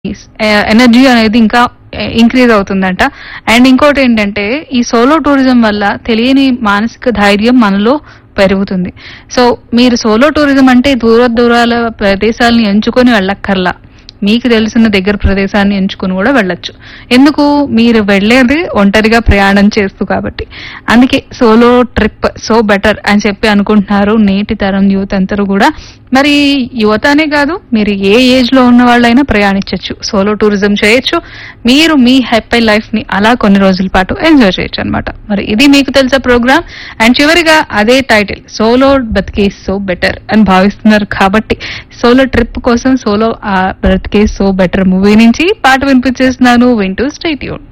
energy అనేది ఇంకా increase అవుతుందంట అండ్ ఇంకోటి ఏంటంటే ఈ సోలో టూరిజం వల్ల తెలియని మానసిక ధైర్యం మనలో పెరుగుతుంది సో మీరు సోలో టూరిజం అంటే దూర దూరాల ప్రదేశాలను ఎంచుకొని వెళ్ళక్కర్లా మీకు తెలిసిన దగ్గర ప్రదేశాన్ని ఎంచుకుని కూడా వెళ్ళొచ్చు ఎందుకు మీరు వెళ్ళేది ఒంటరిగా ప్రయాణం చేస్తూ కాబట్టి అందుకే సోలో ట్రిప్ సో బెటర్ అని చెప్పి అనుకుంటున్నారు నేటి తరం యూత్ అందరూ కూడా మరి యువత అనే కాదు మీరు ఏ ఏజ్ లో ఉన్న వాళ్ళైనా ప్రయాణించవచ్చు సోలో టూరిజం చేయొచ్చు మీరు మీ హ్యాపీ లైఫ్ ని అలా కొన్ని రోజుల పాటు ఎంజాయ్ చేయొచ్చు అనమాట మరి ఇది మీకు తెలిసే ప్రోగ్రామ్ అండ్ చివరిగా అదే టైటిల్ సోలో బతికే సో బెటర్ అని భావిస్తున్నారు కాబట్టి సోలో ట్రిప్ కోసం సోలో బ్రతికే సో బెటర్ మూవీ నుంచి పాట వినిపించేస్తున్నాను వింటూ స్టేట్ యూన్